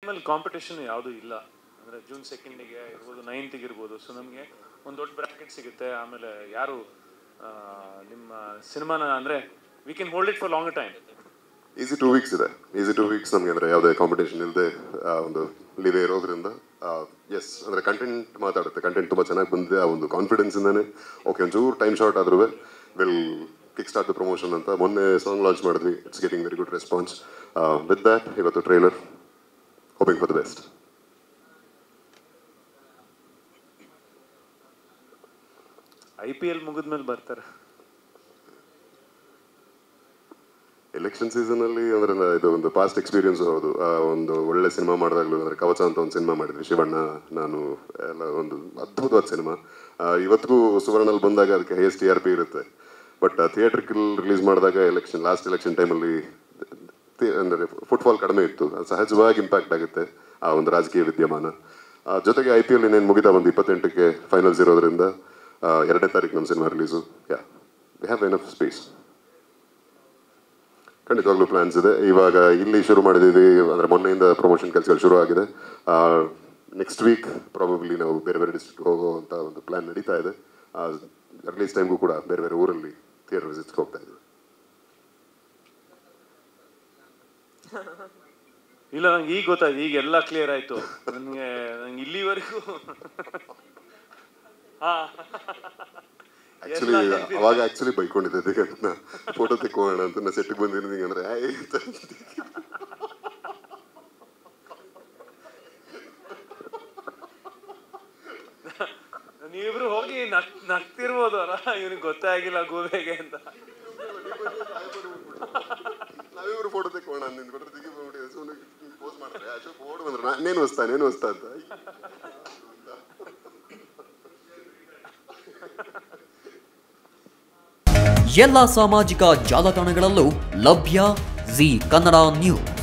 ಆಮೇಲೆ ಕಾಂಪಿಟೇಷನ್ ಯಾವುದೂ ಇಲ್ಲ ಅಂದರೆ ಜೂನ್ ಸೆಕೆಂಡಿಗೆ ಇರ್ಬೋದು ನೈನ್ತಿಗೆ ಇರ್ಬೋದು ಸೊ ನಮಗೆ ಒಂದು ದೊಡ್ಡ ಬ್ರ್ಯಾಕೆಟ್ ಸಿಗುತ್ತೆ ಆಮೇಲೆ ಯಾರು ಆ, ನಿಮ್ಮ ಸಿನಿಮಾನ ಅಂದರೆ we can hold it for long time easy two weeks ಇದೆ ಈಸಿ ಟೂ ವೀಕ್ಸ್ ನಮಗೆ ಅಂದರೆ ಯಾವುದೇ ಕಾಂಪಿಟೇಷನ್ ಇಲ್ಲದೆ ಒಂದು ಲಿವೇ ಇರೋದ್ರಿಂದ ಎಸ್ ಅಂದರೆ ಕಂಟೆಂಟ್ ಮಾತಾಡುತ್ತೆ ಕಂಟೆಂಟ್ ತುಂಬ ಚೆನ್ನಾಗಿ ಬಂದಿದೆ ಆ ಒಂದು ಕಾನ್ಫಿಡೆನ್ಸಿಂದನೇ ಓಕೆ ಒಂಚೂರು ಟೈಮ್ ಶಾರ್ಟ್ ಆದ್ರೂ will kick start the promotion ಅಂತ ಮೊನ್ನೆ ಸಾಂಗ್ ಲಾಂಚ್ ಮಾಡಿದ್ವಿ it's getting very good response with that ಇವತ್ತು trailer hoping for the best I P L ಮುಗಿದ್ಮೇಲೆ ಬರ್ತಾರೆ ಎಲೆಕ್ಷನ್ ಸೀಸನಲ್ಲಿ ಅಂದ್ರೆ ನಾ- ಇದು ಒಂದು ಪಾಸ್ಟ್ ಎಕ್ಸ್ಪೀರಿಯನ್ಸ್ ಹೌದು ಆ ಒಂದು ಒಳ್ಳೆ ಸಿನಿಮಾ ಮಾಡಿದಾಗಲೂ ಅಂದ್ರೆ ಕವಚ ಅಂತ ಒಂದು ಸಿನಿಮಾ ಮಾಡಿದ್ವಿ ಶಿವಣ್ಣ ನಾನು ಎಲ್ಲ ಒಂದು ಅದ್ಭುತವಾದ ಸಿನಿಮಾ ಇವತ್ತಿಗೂ ಸುವರ್ಣಲ್ಲಿ ಬಂದಾಗ ಅದಕ್ಕೆ ಹೈಯೆಸ್ಟ್ ಟಿ ಆರ್ ಪಿ ಇರುತ್ತೆ ಬಟ್ ಥಿಯೇಟ್ರಿಕಲ್ ರಿಲೀಸ್ ಮಾಡಿದಾಗ ಎಲೆಕ್ಷನ್ ಲಾಸ್ಟ್ ಎಲೆಕ್ಷನ್ ಟೈಮಲ್ಲಿ ಅಂದರೆ ಫುಟ್ಬಾಲ್ ಕಡಿಮೆ ಇತ್ತು ಅದು ಸಹಜವಾಗಿ ಇಂಪ್ಯಾಕ್ಟ್ ಆಗುತ್ತೆ ಆ ಒಂದು ರಾಜಕೀಯ ವಿದ್ಯಮಾನ ಆ, ಜೊತೆಗೆ ಐ ಪಿ ಎಲ್ ಇನ್ನೇನು ಮುಗಿತಾ ಒಂದು ಇಪ್ಪತ್ತೆಂಟಕ್ಕೆ ಫೈನಲ್ಸ್ ಇರೋದ್ರಿಂದ ಆ, ಎರಡನೇ ತಾರೀಕು ನಮ್ಮ cinema release ya we have enough space ಖಂಡಿತವಾಗ್ಲೂ ಪ್ಲಾನ್ಸ್ ಇದೆ ಇವಾಗ ಇಲ್ಲಿ ಶುರು ಮಾಡಿದ್ದೀವಿ ಅಂದರೆ ಮೊನ್ನೆಯಿಂದ ಪ್ರಮೋಷನ್ ಕೆಲಸಗಳು ಶುರು ಆಗಿದೆ ನೆಕ್ಸ್ಟ್ ವೀಕ್ ಪ್ರಾಬಬ್ಲಿ ನಾವು ಬೇರೆ ಬೇರೆ ಡಿಸ್ಟ್ರಿಕ್ಟ್ ಹೋಗುವಂಥ ಒಂದು ಪ್ಲಾನ್ ನಡೀತಾ ಇದೆ ರಿಲೀಸ್ ಟೈಮ್ಗೂ ಕೂಡ ಬೇರೆ ಬೇರೆ ಊರಲ್ಲಿ ಥಿಯೇಟರ್ ವಿಸಿಟ್ಗೆ ಹೋಗ್ತಾ ಇದ್ದೀವಿ ಇಲ್ಲ ನಂಗೆ ಈಗ ಗೊತ್ತಾಯ್ತು ಈಗ ಎಲ್ಲ ಕ್ಲಿಯರ್ ಆಯ್ತು ನನಗೆ ನಂಗೆ ಇಲ್ಲಿವರೆಗೂ ಹಾ ಆಕ್ಚುಲಿ ಅವಾಗ ಆಕ್ಚುಲಿ ಬೈಕೊಂಡಿದ್ದೆ ಅದಕ್ಕೆ ಫೋಟೋ ತೆಕ್ಕೋಣ ಅಂತ ನಾ ಸೆಟ್ಟಿಗೆ ಬಂದಿದ್ದೀನಿ ಅಂದರೆ ನೀವಿಬ್ರು ಹೋಗಿ ನಕ್ ನಗ್ತಿರ್ಬೋದು ಅಲ್ಲ ಇವನಿಗೆ ಗೊತ್ತೇ ಆಗಿಲ್ಲ ಗೂಬೆಗೆ ಅಂತ ನಾವಿಬ್ರು ಫೋಟೋ ತೆಕ್ಕೋಣ ಅಂದ್ಬಿಟ್ರೆ ತೆಗಿ ಬಂದ್ಬಿಟ್ಟು ಸುಮ್ಮನೆ ಪೋಸ್ ಮಾಡ್ತಾರೆ ಅಶೋಕ್ ಓಡ್ ಬಂದ್ರೆ ನಾನೇನು ವಸ್ತಾ ನೇನು ವಸ್ತಾ ಅಂತ ಎಲ್ಲ ಸಾಮಾಜಿಕ ಜಾಲತಾಣಗಳಲ್ಲೂ ಲಭ್ಯ ಜಿ ಕನ್ನಡ ನ್ಯೂಸ್